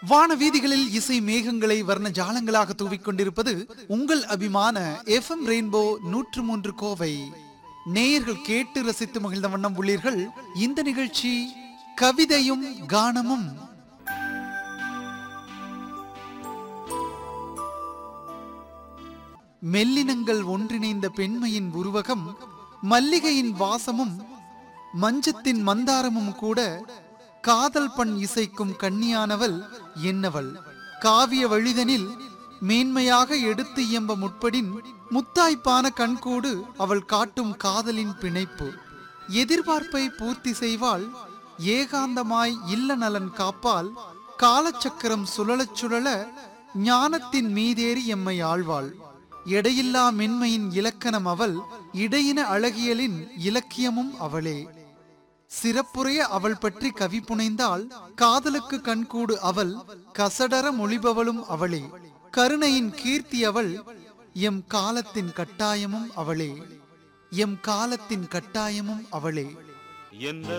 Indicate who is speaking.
Speaker 1: வான வீதிகளில் இசை மேகங்களை வர்ண ஜாலங்களாக தூவிக் கொண்டிருப்பது உங்கள் அபிமான எஃப்எம் ரெயின்போ நூற்று மூன்று கோவை நேயர்கள் கேட்டு ரசித்து மகிழ்ந்த வண்ணம் உள்ளீர்கள் இந்த நிகழ்ச்சி கவிதையும் கானமும் மெல்லினங்கள் ஒன்றிணைந்த பெண்மையின் உருவகம் மல்லிகையின் வாசமும் மஞ்சத்தின் மந்தாரமும் கூட காதல் பண் இசைக்கும் கன்னியானவள் என்னவள் காவிய வழிதனில் மேன்மையாக எடுத்து இயம்ப முற்படின் முத்தாய்ப்பான கண்கூடு அவள் காட்டும் காதலின் பிணைப்பு எதிர்பார்ப்பை பூர்த்தி செய்வாள் ஏகாந்தமாய் இல்ல நலன் காப்பால் காலச்சக்கரம் சுழலச் சுழல ஞானத்தின் மீதேறி எம்மை ஆழ்வாள் எடையில்லா மென்மையின் இலக்கணம் அவள் இடையின அழகியலின் இலக்கியமும் அவளே சிறப்புரைய அவள் பற்றி கவி புனைந்தால் காதலுக்கு கண்கூடு அவள் கசடர மொழிபவளும் அவளே கருணையின் கீர்த்தி அவள் எம் காலத்தின் கட்டாயமும் அவளே எம் காலத்தின் கட்டாயமும் அவளே
Speaker 2: என்ன